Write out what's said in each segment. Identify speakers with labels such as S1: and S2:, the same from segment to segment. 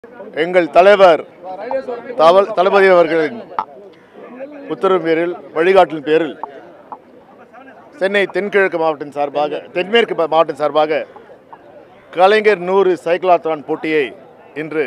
S1: எங்கள் தலைவர் தவ தளபதி அவர்களின் உத்தரவு பேரில் வழிகாட்டின் பேரில் சென்னை தென்கிழக்கு மாவட்டம் சார்பாக தென்மேற்கு மா- மாவட்டம் சார்பாக கலைஞர் நூறு சைக்கிளாத்தான் போட்டியை இன்று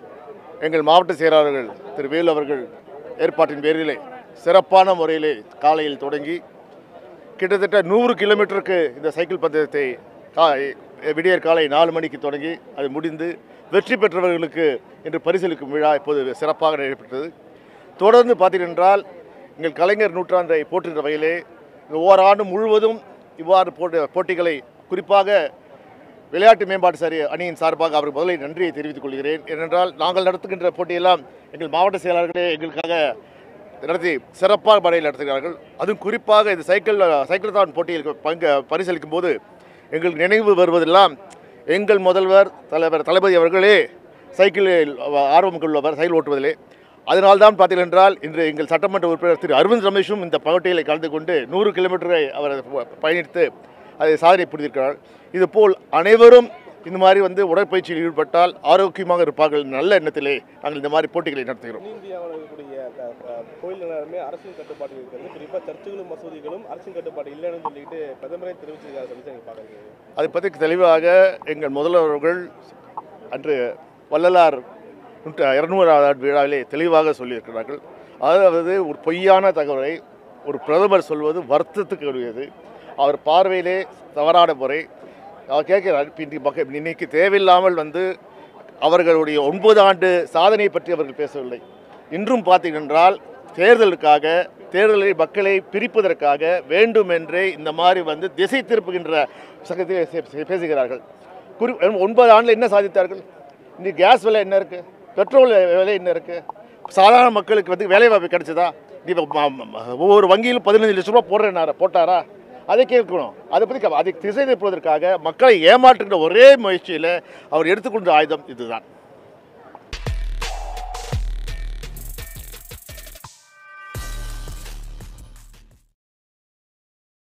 S1: எங்கள் மாவட்ட செயலாளர்கள் திரு வேலு அவர்கள் ஏற்பாட்டின் பேரிலே சிறப்பான முறையிலே காலையில் தொடங்கி கிட்டத்தட்ட நூறு கிலோமீட்டருக்கு இந்த சைக்கிள் பந்தயத்தை கா- விடியற் காலை நாலு மணிக்கு தொடங்கி அது முடிந்து வெற்றி பெற்றவர்களுக்கு இன்று பரிசளிக்கும் விழா இப்போது சிறப்பாக நடைபெற்றது தொடர்ந்து பார்த்தீர்கள் என்றால் எங்கள் கலைஞர் நூற்றாண்டை போற்றுகின்ற வகையிலே இந்த ஓராண்டு முழுவதும் இவ்வாறு போட்டி போட்டிகளை குறிப்பாக விளையாட்டு மேம்பாட்டு சரி அணியின் சார்பாக அவருக்கு முதலில் நன்றியை தெரிவித்துக் கொள்கிறேன் ஏனென்றால் நாங்கள் நடத்துகின்ற போட்டியெல்லாம் எங்கள் மாவட்ட செயலாளர்களே எங்களுக்காக நடத்தி சிறப்பாக முறையில் நடத்துகிறார்கள் அதுவும் குறிப்பாக இந்த சைக்கிள் சைக்கிள் தான் போட்டியில் பங்கு பரிசளிக்கும் போது எங்களுக்கு நினைவு வருவதெல்லாம் எங்கள் முதல்வர் தலைவர் தளபதி அவர்களே சைக்கிளில் ஆர்வம் கொள்பவர் சைக்கிள் ஓட்டுவதிலே அதனால்தான் பார்த்தீர்கள் என்றால் இன்று எங்கள் சட்டமன்ற உறுப்பினர் திரு அரவிந்த் ரமேஷும் இந்த போட்டியில் கலந்து கொண்டு நூறு கிலோமீட்டரை அவர் பயணித்து அதை சாதனை புரிந்திருக்கிறார் இதுபோல் அனைவரும் இந்த மாதிரி வந்து உடற்பயிற்சியில் ஈடுபட்டால் ஆரோக்கியமாக இருப்பார்கள் என்ற நல்ல எண்ணத்திலே நாங்கள் இந்த மாதிரி போட்டிகளை நடத்துகிறோம்
S2: இந்தியாவில் இருக்கக்கூடிய க- க- கோயில் எல்லாருமே அரசின் கட்டுப்பாடு இருக்கிறது குறிப்பாக சர்ச்சுகளும் மசூதிகளும் அரசின் கட்டுப்பாடு இல்லைன்னு சொல்லிட்டு பிரதமரே தெரிவிச்சிருக்காரு சொல்லி நீங்கள் பார்க்குறீங்க
S1: அதை பற்றி தெளிவாக எங்கள் முதல்வர்கள் அன்று வள்ளலார் நூற்று இருநூறாவது ஆண்டு விழாவிலே தெளிவாக சொல்லியிருக்கிறார்கள் அதாவது ஒரு பொய்யான தகவலை ஒரு பிரதமர் சொல்வது வருத்தத்துக்கு உரியது அவர் பார்வையிலே தவறான முறை அவர் கேட்கிறார் இப்ப இன்றைக்கு மக்கள் இன்னைக்கு தேவையில்லாமல் வந்து அவர்களுடைய ஒன்பது ஆண்டு சாதனையை பற்றி அவர்கள் பேசவில்லை இன்றும் பார்த்தீங்கன்றால் தேர்தலுக்காக தேர்தலை மக்களை பிரிப்பதற்காக வேண்டுமென்றே இந்த மாதிரி வந்து திசை திருப்புகின்ற சகத்தை பேசுகிறார்கள் குறி ஒன்பது ஆண்டில் என்ன சாதித்தார்கள் இன்னைக்கு கேஸ் விலை என்ன இருக்குது பெட்ரோல் விலை என்ன இருக்குது சாதாரண மக்களுக்கு வந்து வேலைவாய்ப்பு கிடைச்சதா நீ இப்ப ம- ம- ஒவ்வொரு வங்கியிலும் பதினஞ்சு லட்ச ரூபா போடுறேனார போட்டாரா அதை கேட்கணும் அதை பற்றி அதை திசை திருப்புவதற்காக மக்களை ஏமாற்றுகின்ற ஒரே முயற்சியில் அவர் எடுத்துக்கொண்ட ஆயுதம் இதுதான்